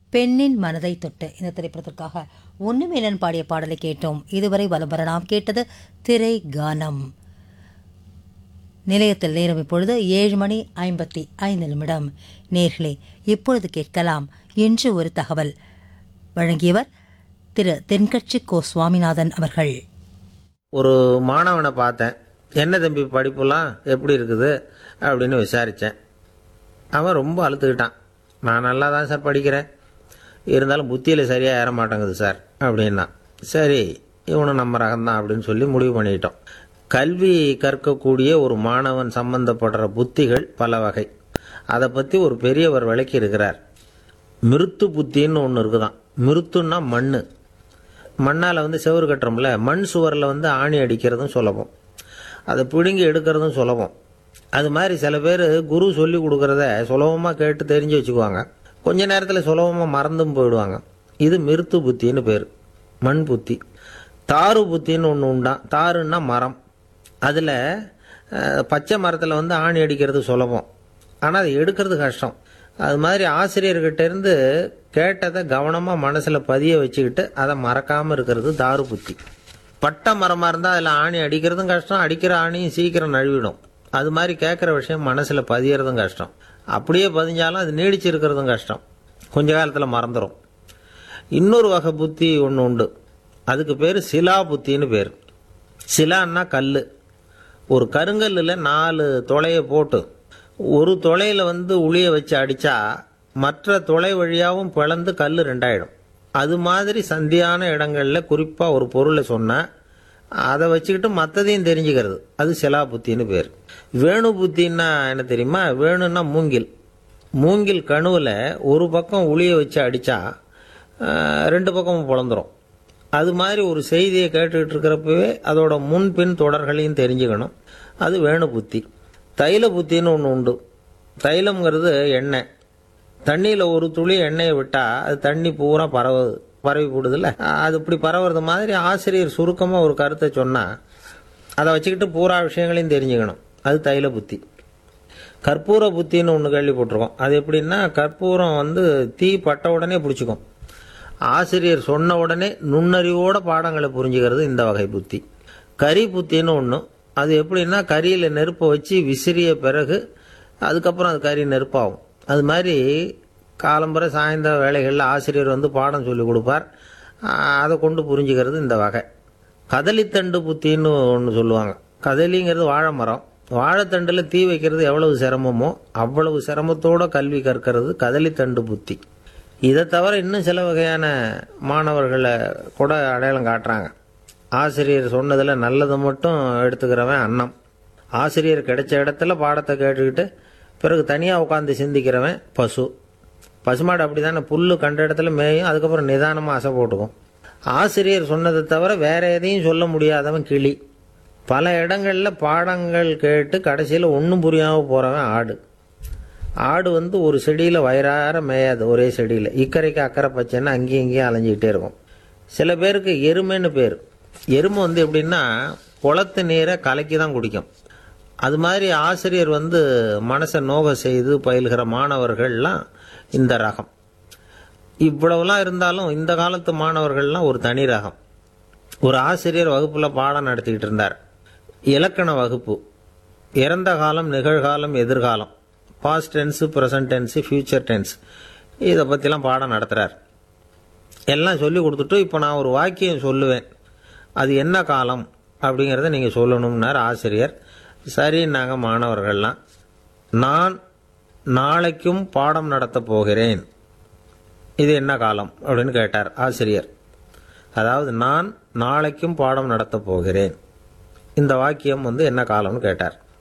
பெண்ணின் மனதை தொட்டு இந்த திரைப்படத்திற்காக ஒன்றுமேலன் பாடிய பாடலை கேட்டோம் இதுவரை வலம் வர நாம் கேட்டது திரை கானம் நிலையத்தில் நேரம் இப்பொழுது ஏழு மணி ஐம்பத்தி ஐந்து நிமிடம் நேர்களே இப்பொழுது கேட்கலாம் என்று ஒரு தகவல் வழங்கியவர் திரு தென்கட்சி கோ சுவாமிநாதன் அவர்கள் ஒரு மாணவனை பார்த்தேன் என்ன தம்பி படிப்புலாம் எப்படி இருக்குது அப்படின்னு விசாரித்தேன் அவன் ரொம்ப அழுத்துக்கிட்டான் நான் நல்லா தான் சார் படிக்கிறேன் இருந்தாலும் புத்தியில் சரியாக ஏற மாட்டேங்குது சார் அப்படின்னா சரி இவனும் நம்ம ரகம்தான் அப்படின்னு சொல்லி முடிவு பண்ணிட்டோம் கல்வி கற்கக்கூடிய ஒரு மாணவன் சம்பந்தப்படுற புத்திகள் பல வகை அதை பற்றி ஒரு பெரியவர் விளக்கி இருக்கிறார் மிருத்து புத்தின்னு ஒன்று இருக்குதான் மிருத்துன்னா மண் மண்ணால் வந்து செவுறு கட்டுறோம்ல மண் சுவரில் வந்து ஆணி அடிக்கிறதும் சுலபம் அதை பிடுங்கி எடுக்கிறதும் சுலபம் அது மாதிரி சில பேர் குரு சொல்லி கொடுக்குறத சுலபமாக கேட்டு தெரிஞ்சு வச்சுக்குவாங்க கொஞ்ச நேரத்தில் சுலபமாக மறந்தும் போயிடுவாங்க இது மிருத்து புத்தின்னு பேர் மண் புத்தி தாரு புத்தின்னு ஒன்று உண்டான் தாருன்னா மரம் அதில் பச்சை மரத்தில் வந்து ஆணி அடிக்கிறது சுலபம் ஆனால் அதை எடுக்கிறது கஷ்டம் அது மாதிரி ஆசிரியர்கிட்ட இருந்து கேட்டதை கவனமாக மனசில் பதிய வச்சுக்கிட்டு அதை மறக்காமல் இருக்கிறது தாரு புத்தி பட்டை மரமாக இருந்தால் அதில் ஆணி அடிக்கிறதும் கஷ்டம் அடிக்கிற ஆணியும் சீக்கிரம் நழுவிடும் அது மாதிரி கேட்குற விஷயம் மனசில் பதியறதும் கஷ்டம் அப்படியே பதிஞ்சாலும் அது நீடிச்சு இருக்கிறதும் கஷ்டம் கொஞ்ச காலத்தில் மறந்துடும் இன்னொரு வகை புத்தி ஒன்று உண்டு அதுக்கு பேர் சிலா புத்தின்னு பேர் சிலான்னா கல் ஒரு கருங்கல்லில் நாலு துளையை போட்டு ஒரு துளையில வந்து உளிய வச்சு அடித்தா மற்ற துளை வழியாகவும் பிளந்து கல் ரெண்டாயிடும் அது மாதிரி சந்தியான இடங்களில் குறிப்பாக ஒரு பொருளை சொன்னால் அதை வச்சுக்கிட்டு மற்றதையும் தெரிஞ்சுக்கிறது அது சிலா புத்தின்னு பேர் வேணு புத்தின்னா என்ன தெரியுமா வேணுன்னா மூங்கில் மூங்கில் கணுவில் ஒரு பக்கம் உளிய வச்சு அடித்தா ரெண்டு பக்கமும் பிளந்துரும் அது மாதிரி ஒரு செய்தியை கேட்டுக்கிட்டு இருக்கிறப்பவே அதோட முன்பின் தொடர்களையும் தெரிஞ்சுக்கணும் அது வேணு புத்தி தைல புத்தின்னு ஒன்று உண்டு தைலம்ங்கிறது எண்ணெய் தண்ணியில் ஒரு துளி எண்ணெயை விட்டால் அது தண்ணி பூரா பரவுது பரவி போடுதுல்ல அது இப்படி பரவுறது மாதிரி ஆசிரியர் சுருக்கமாக ஒரு கருத்தை சொன்னால் அதை வச்சுக்கிட்டு பூரா விஷயங்களையும் தெரிஞ்சுக்கணும் அது தைல புத்தி கற்பூர புத்தின்னு ஒன்று கேள்விப்பட்டிருக்கோம் அது எப்படின்னா கற்பூரம் வந்து தீ பட்ட உடனே பிடிச்சிக்கும் ஆசிரியர் சொன்ன உடனே நுண்ணறிவோட பாடங்களை புரிஞ்சுக்கிறது இந்த வகை புத்தி கரி புத்தின்னு ஒன்று அது எப்படின்னா கரியில் நெருப்பை வச்சு விசிறிய பிறகு அதுக்கப்புறம் அது கறி நெருப்பாகும் அது மாதிரி காலம்புற சாயந்தர வேலைகளில் ஆசிரியர் வந்து பாடம் சொல்லி கொடுப்பார் அதை கொண்டு புரிஞ்சுக்கிறது இந்த வகை கதலித்தண்டு புத்தின்னு ஒன்று சொல்லுவாங்க கதலிங்கிறது வாழை மரம் வாழைத்தண்டில் தீ வைக்கிறது எவ்வளவு சிரமமோ அவ்வளவு சிரமத்தோட கல்வி கற்கிறது கதலித்தண்டு புத்தி இதை தவிர இன்னும் சில வகையான மாணவர்களை கூட அடையாளம் காட்டுறாங்க ஆசிரியர் சொன்னதில் நல்லதை மட்டும் எடுத்துக்கிறவன் அன்னம் ஆசிரியர் கிடைச்ச இடத்துல பாடத்தை கேட்டுக்கிட்டு பிறகு தனியாக உட்காந்து சிந்திக்கிறவன் பசு பசுமாடு அப்படி தானே புல் கண்ட இடத்துல மேயும் அதுக்கப்புறம் நிதானமாக அசை போட்டுக்கும் ஆசிரியர் சொன்னதை தவிர வேற எதையும் சொல்ல முடியாதவன் கிளி பல இடங்களில் பாடங்கள் கேட்டு கடைசியில் ஒன்றும் புரியாமல் போகிறவன் ஆடு ஆடு வந்து ஒரு செடியில் வயிறார மேயாது ஒரே செடியில் இக்கரைக்கு அக்கறை பச்சைன்னு அங்கேயும் இங்கேயும் அலைஞ்சிக்கிட்டே இருக்கும் சில பேருக்கு எருமைன்னு பேர் எருமை வந்து எப்படின்னா குளத்து நீரை கலக்கி தான் குடிக்கும் அது மாதிரி ஆசிரியர் வந்து மனசை நோக செய்து பயில்கிற மாணவர்கள்லாம் இந்த ரகம் இவ்வளவுலாம் இருந்தாலும் இந்த காலத்து மாணவர்கள்லாம் ஒரு தனி ரகம் ஒரு ஆசிரியர் வகுப்பில் பாடம் நடத்திக்கிட்டு இருந்தார் இலக்கண வகுப்பு இறந்த காலம் நிகழ்காலம் எதிர்காலம் past tense present tense future tense இதை பற்றிலாம் பாடம் நடத்துகிறார் எல்லாம் சொல்லி கொடுத்துட்டு இப்போ நான் ஒரு வாக்கியம் சொல்லுவேன் அது என்ன காலம் அப்படிங்கிறத நீங்கள் சொல்லணும்னார் ஆசிரியர் சரின்னாங்க மாணவர்கள்லாம் நான் நாளைக்கும் பாடம் நடத்தப் போகிறேன் இது என்ன காலம் அப்படின்னு கேட்டார் ஆசிரியர் அதாவது நான் நாளைக்கும் பாடம் நடத்தப் போகிறேன் இந்த வாக்கியம் வந்து என்ன காலம்னு கேட்டார்